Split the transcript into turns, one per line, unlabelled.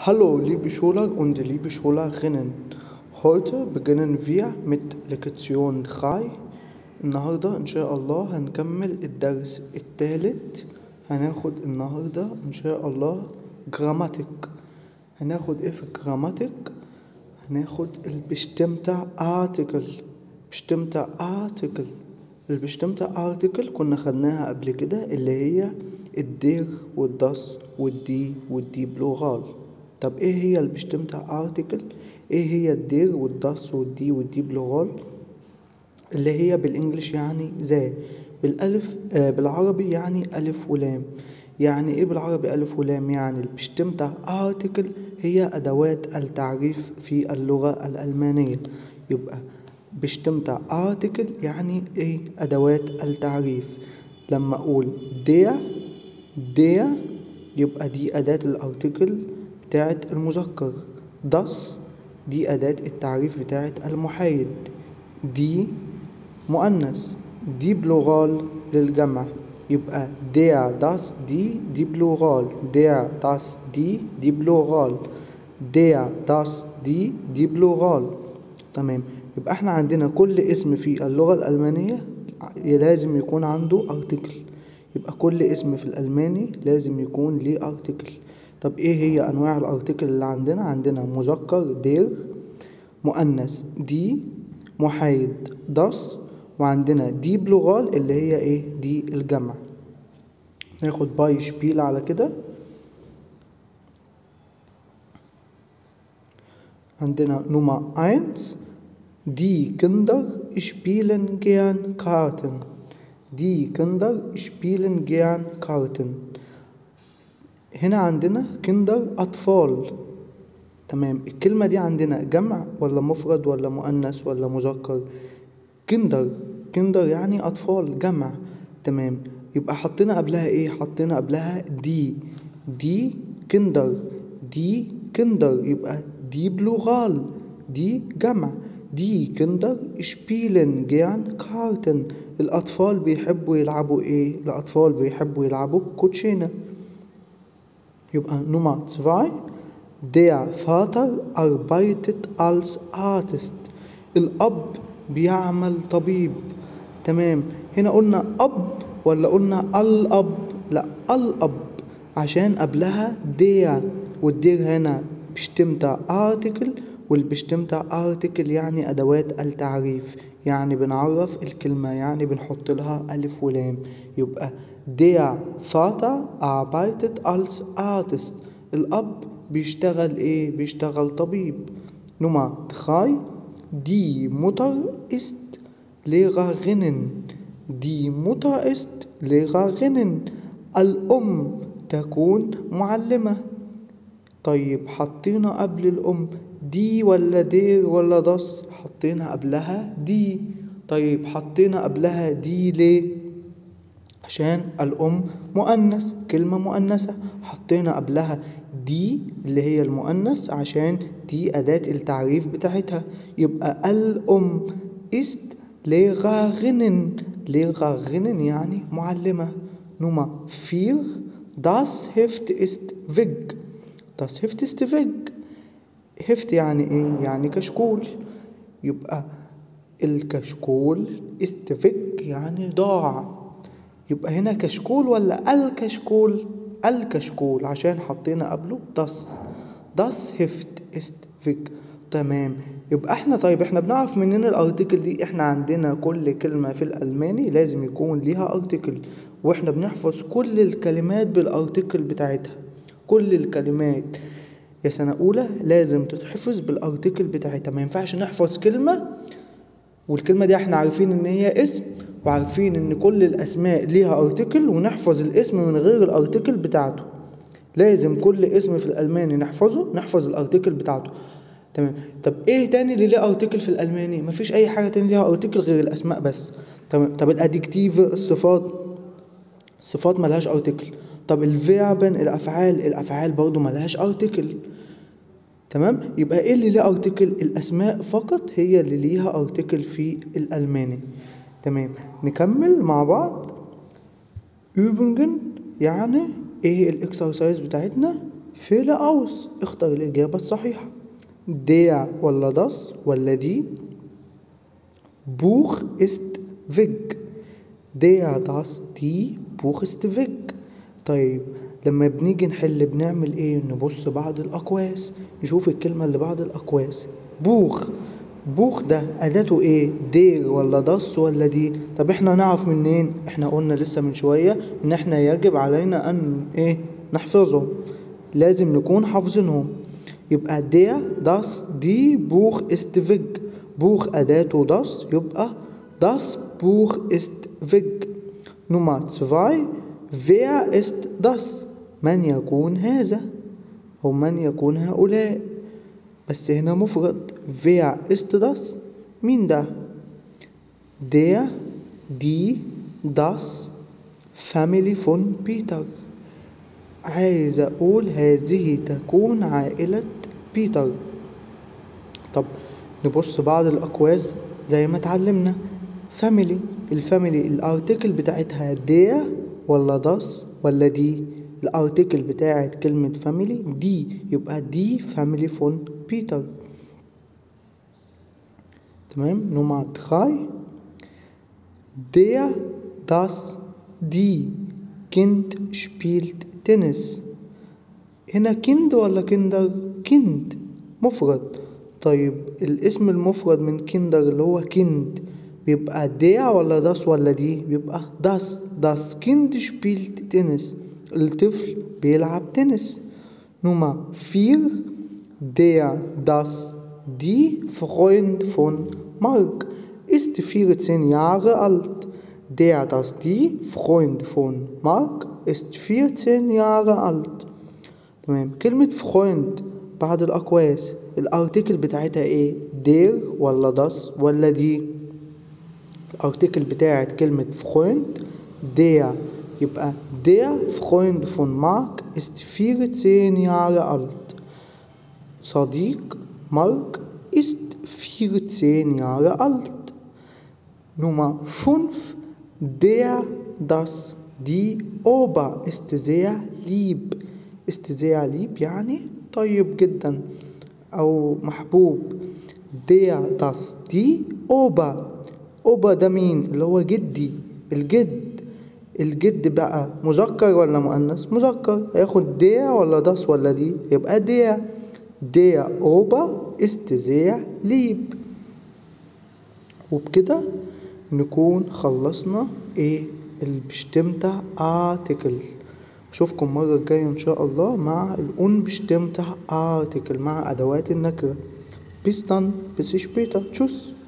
Hallo liebe Schüler und liebe Schülerinnen. Heute beginnen wir mit Lektion 3. النهاردة إن شاء الله هنكمل الدرس التالت هناخد النهاردة إن شاء الله جراماتيك هناخد إيه في الجراماتيك هناخد البشتمتع article بشتمتع article البشتمتع article كنا خدناها قبل كده اللي هي الدير والدس والدي والدي بلوغال طب ايه هي البشتمتع ارتكل ايه هي الدير والدس والدي والدي بلوغال اللي هي بالانجلش يعني ذا بالالف آه بالعربي يعني الف ولام يعني ايه بالعربي الف ولام يعني البشتمتع ارتكل هي ادوات التعريف في اللغة الالمانية يبقى بشتمتع ارتكل يعني ايه ادوات التعريف لما اقول der der يبقى دي أداة الأرتكل بتاعت المذكر das دي أداة التعريف بتاعت المحايد دي مؤنث دي بلوغال للجمع يبقى der das دي دي بلوغال der das دي دي بلوغال der das دي دي بلوغال تمام يبقى احنا عندنا كل اسم في اللغة الألمانية لازم يكون عنده ارتكل يبقى كل اسم في الألماني لازم يكون ليه ارتكل طب ايه هي انواع الارتكل اللي عندنا عندنا مذكر دير مؤنث دي محايد دس وعندنا دي بلغال اللي هي ايه دي الجمع ناخد باي شبيل على كده عندنا نمرة eins Die Kinder spielen gern Karten. Die Kinder spielen gern Karten. هنا عندنا كندر أطفال تمام الكلمة دي عندنا جمع ولا مفرد ولا مؤنث ولا مذكر كندر كندر يعني أطفال جمع تمام يبقى حطينا قبلها إيه حطينا قبلها دي دي كندر دي كندر يبقى دي بلوغال دي جمع دي كندر شبيلن جيان كارتن الأطفال بيحبوا يلعبوا إيه الأطفال بيحبوا يلعبوا كوتشينة يبقى نمرة 2 Der Vater arbeitet als Artist الأب بيعمل طبيب تمام هنا قلنا أب ولا قلنا الأب لا الأب عشان قبلها der والدير هنا بشتمتع article والبشتمتع article يعني أدوات التعريف يعني بنعرف الكلمة يعني بنحط لها ألف ولام يبقى der Vater arbeitet als Artist الأب بيشتغل إيه؟ بيشتغل طبيب نمرة 3 Die Mutter ist Lehrerinnen Die Mutter ist Lehrerinnen الأم تكون معلمة طيب حطينا قبل الأم دي ولا دير ولا دس حطينا قبلها دي طيب حطينا قبلها دي ليه عشان الأم مؤنث كلمة مؤنثة حطينا قبلها دي اللي هي المؤنث عشان دي أداة التعريف بتاعتها يبقى الأم ist Lehrerinnen Lehrerinnen يعني معلمة نمرة 4 Das Heft ist weg Das Heft ist weg هفت يعني ايه يعني كشكول يبقى الكشكول استفك يعني ضاع يبقى هنا كشكول ولا الكشكول الكشكول عشان حطينا قبله دس دس هفت استفك تمام يبقى احنا طيب احنا بنعرف منين الارتكل دي احنا عندنا كل كلمة في الالماني لازم يكون ليها ارتكل واحنا بنحفظ كل الكلمات بالارتكل بتاعتها كل الكلمات يا سنة أولى لازم تتحفظ بالارتكل بتاعتها ما ينفعش نحفظ كلمة والكلمة دي احنا عارفين ان هي اسم وعارفين ان كل الاسماء ليها ارتكل ونحفظ الاسم من غير الارتكل بتاعته لازم كل اسم في الالماني نحفظه نحفظ الارتكل بتاعته تمام طب ايه تاني اللي ليه ارتكل في الالماني مفيش اي حاجة تاني ليها ارتكل غير الاسماء بس تمام طب الاديكتيف الصفات الصفات ملهاش ارتكل طب الفيربن الافعال الافعال برضو ملهاش ارتكل تمام يبقى ايه اللي ليه ارتكل الاسماء فقط هي اللي ليها ارتكل في الالماني تمام نكمل مع بعض übungen يعني ايه الاكسرسايز بتاعتنا فيل أوس اختر الإجابة الصحيحة der ولا das ولا دي Buch ist weg der das die Buch ist weg طيب لما بنيجي نحل بنعمل ايه نبص بعد الأقواس نشوف الكلمة اللي بعد الأقواس بوخ بوخ ده أداته ايه دير ولا دص ولا دي طب احنا نعرف منين احنا قلنا لسه من شوية ان احنا يجب علينا ان ايه نحفظهم لازم نكون حافظينهم يبقى der das die Buch ist weg بوخ أداته das يبقى das Buch ist weg Nummer zwei wer ist das من يكون هذا أو من يكون هؤلاء بس هنا مفرد wer ist das مين ده der die das family von Peter عايز أقول هذه تكون عائلة بيتر طب نبص بعض الأقواس زي ما اتعلمنا فاميلي الفاميلي الارتكل بتاعتها دير ولا داس ولا دي الارتكل بتاعت كلمة فاميلي دي يبقى دي فاميلي فون بيتر تمام نمرة drei der das die Kind spielt تنس هنا كند ولا كندر كند مفرد طيب الاسم المفرد من كندر اللي هو كند بيبقى der ولا das ولا دي بيبقى das das Kind spielt تنس الطفل بيلعب تنس نمرة vier der das die Freund von Mark ist 14 Jahre alt der das die Freund von Mark ist 14 Jahre alt تمام كلمة Freund بعد الأقواس الارتكل بتاعتها ايه der ولا das ولا دي الارتكل بتاعت كلمة Freund der يبقى der Freund von Mark ist 14 Jahre alt صديق مارك ist 14 Jahre alt Nummer 5 der das die Ober ist sehr lieb ist sehr lieb يعني طيب جدا أو محبوب der das die Ober Ober ده مين اللي هو جدي الجد الجد بقى مذكر ولا مؤنث مذكر هياخد der ولا das ولا دي يبقى der der Ober ist sehr lieb وبكده نكون خلصنا ايه البشتمتع ارتكل اشوفكم المرة الجاية ان شاء الله مع الأون بشتمتع ارتكل مع ادوات النكرة bis dann bis später tschüss